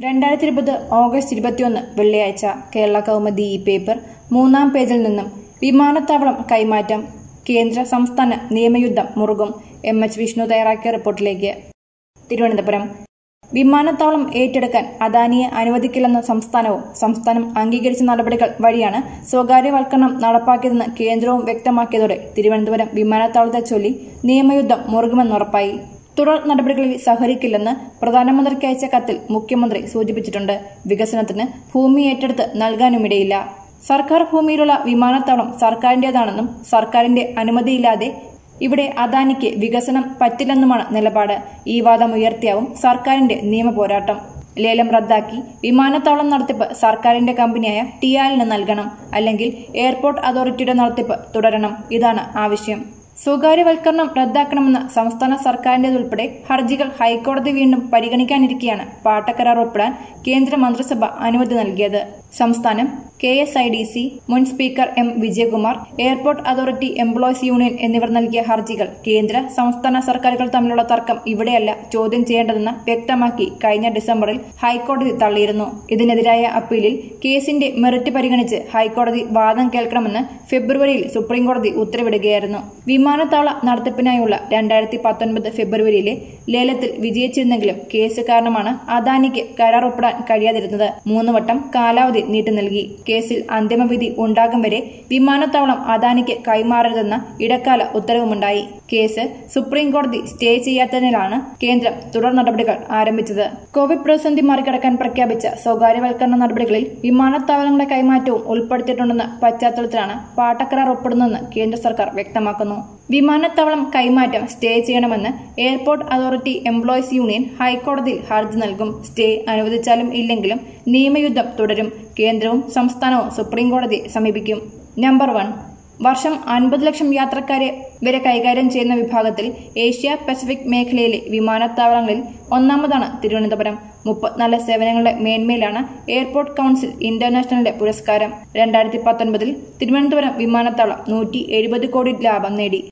രണ്ടായിരത്തി ഇരുപത് ഓഗസ്റ്റ് ഇരുപത്തിയൊന്ന് വെള്ളിയാഴ്ച കേരള കൗമുദി ഈ പേപ്പർ മൂന്നാം പേജിൽ നിന്നും വിമാനത്താവളം കൈമാറ്റം കേന്ദ്ര സംസ്ഥാന നിയമയുദ്ധം മുറുകും എം എച്ച് വിഷ്ണു തയ്യാറാക്കിയ റിപ്പോർട്ടിലേക്ക് തിരുവനന്തപുരം വിമാനത്താവളം ഏറ്റെടുക്കാൻ അദാനിയെ അനുവദിക്കില്ലെന്ന സംസ്ഥാനവും സംസ്ഥാനം അംഗീകരിച്ച നടപടികൾ വഴിയാണ് സ്വകാര്യവൽക്കരണം നടപ്പാക്കിയതെന്ന് കേന്ദ്രവും വ്യക്തമാക്കിയതോടെ തിരുവനന്തപുരം വിമാനത്താവളത്തെ ചൊല്ലി നിയമയുദ്ധം മുറുകുമെന്നുറപ്പായി തുടർ നടപടികളിൽ സഹകരിക്കില്ലെന്ന് പ്രധാനമന്ത്രിക്ക് അയച്ച കത്തിൽ മുഖ്യമന്ത്രി സൂചിപ്പിച്ചിട്ടുണ്ട് വികസനത്തിന് ഭൂമി ഏറ്റെടുത്ത് നൽകാനുമിടയില്ല സർക്കാർ ഭൂമിയിലുള്ള വിമാനത്താവളം സർക്കാരിന്റേതാണെന്നും സർക്കാരിന്റെ അനുമതിയില്ലാതെ ഇവിടെ അദാനിക്ക് വികസനം പറ്റില്ലെന്നുമാണ് നിലപാട് ഈ വാദം ഉയർത്തിയാവും സർക്കാരിന്റെ നിയമ പോരാട്ടം ലേലം റദ്ദാക്കി വിമാനത്താവളം നടത്തിപ്പ് സർക്കാരിന്റെ കമ്പനിയായ ടിയാലിന് നൽകണം അല്ലെങ്കിൽ എയർപോർട്ട് അതോറിറ്റിയുടെ നടത്തിപ്പ് തുടരണം ഇതാണ് ആവശ്യം സ്വകാര്യവൽക്കരണം റദ്ദാക്കണമെന്ന സംസ്ഥാന സർക്കാരിന്റേതുൾപ്പെടെ ഹർജികൾ ഹൈക്കോടതി വീണ്ടും പരിഗണിക്കാനിരിക്കെയാണ് പാട്ടക്കരാർ ഒപ്പിടാൻ കേന്ദ്ര മന്ത്രിസഭ അനുമതി നൽകിയത് സംസ്ഥാനം K S I D C മുൻ speaker M Vijayakumar airport authority employees union എന്നിവർ നൽകിയ ഹർജികൾ കേന്ദ്ര സംസ്ഥാന സർക്കാരുകൾ തമ്മിലുള്ള തർക്കം ഇവിടെയല്ല ചോദ്യം ചെയ്യേണ്ടതെന്ന് വ്യക്തമാക്കി കഴിഞ്ഞ ഡിസംബറിൽ ഹൈക്കോടതി തള്ളിയിരുന്നു ഇതിനെതിരായ അപ്പീലിൽ കേസിന്റെ മെറിറ്റ് പരിഗണിച്ച് ഹൈക്കോടതി വാദം കേൾക്കണമെന്ന് ഫെബ്രുവരിയിൽ സുപ്രീംകോടതി ഉത്തരവിടുകയായിരുന്നു വിമാനത്താവള നടത്തിപ്പിനായുള്ള രണ്ടായിരത്തി പത്തൊൻപത് ഫെബ്രുവരിയിലെ ലേലത്തിൽ വിജയിച്ചിരുന്നെങ്കിലും കേസ് കാരണമാണ് അദാനിക്ക് കരാർ ഒപ്പിടാൻ കഴിയാതിരുന്നത് മൂന്ന് വട്ടം കാലാവധി നീട്ടി നൽകി കേസിൽ അന്തിമവിധി ഉണ്ടാകും വരെ വിമാനത്താവളം അദാനിക്ക് കൈമാറരുതെന്ന ഇടക്കാല ഉത്തരവുമുണ്ടായി കേസ് സുപ്രീം കോടതി സ്റ്റേ ചെയ്യാത്തതിനാലാണ് കേന്ദ്രം തുടർ നടപടികൾ ആരംഭിച്ചത് കോവിഡ് പ്രതിസന്ധി മറികടക്കാൻ പ്രഖ്യാപിച്ച സ്വകാര്യവൽക്കരണ നടപടികളിൽ വിമാനത്താവളങ്ങളുടെ കൈമാറ്റവും ഉൾപ്പെടുത്തിയിട്ടുണ്ടെന്ന പശ്ചാത്തലത്തിലാണ് പാട്ടക്കരാർ ഒപ്പിടുന്നതെന്ന് കേന്ദ്ര സർക്കാർ വ്യക്തമാക്കുന്നു വിമാനത്താവളം കൈമാറ്റം സ്റ്റേ ചെയ്യണമെന്ന് എയർപോർട്ട് അതോറിറ്റി എംപ്ലോയീസ് യൂണിയൻ ഹൈക്കോടതിയിൽ ഹർജി നൽകും സ്റ്റേ അനുവദിച്ചാലും ഇല്ലെങ്കിലും നിയമയുദ്ധം തുടരും കേന്ദ്രവും സംസ്ഥാനവും സുപ്രീംകോടതിയെ സമീപിക്കും നമ്പർ വൺ വർഷം അൻപത് ലക്ഷം യാത്രക്കാരെ വരെ കൈകാര്യം ചെയ്യുന്ന വിഭാഗത്തിൽ ഏഷ്യ പസഫിക് മേഖലയിലെ വിമാനത്താവളങ്ങളിൽ ഒന്നാമതാണ് തിരുവനന്തപുരം മുപ്പത്തിനാല് സേവനങ്ങളുടെ മേന്മയിലാണ് എയർപോർട്ട് കൌൺസിൽ ഇന്റർനാഷണലിന്റെ പുരസ്കാരം രണ്ടായിരത്തി പത്തൊൻപതിൽ തിരുവനന്തപുരം വിമാനത്താവളം നൂറ്റി എഴുപത് കോടി ലാഭം നേടി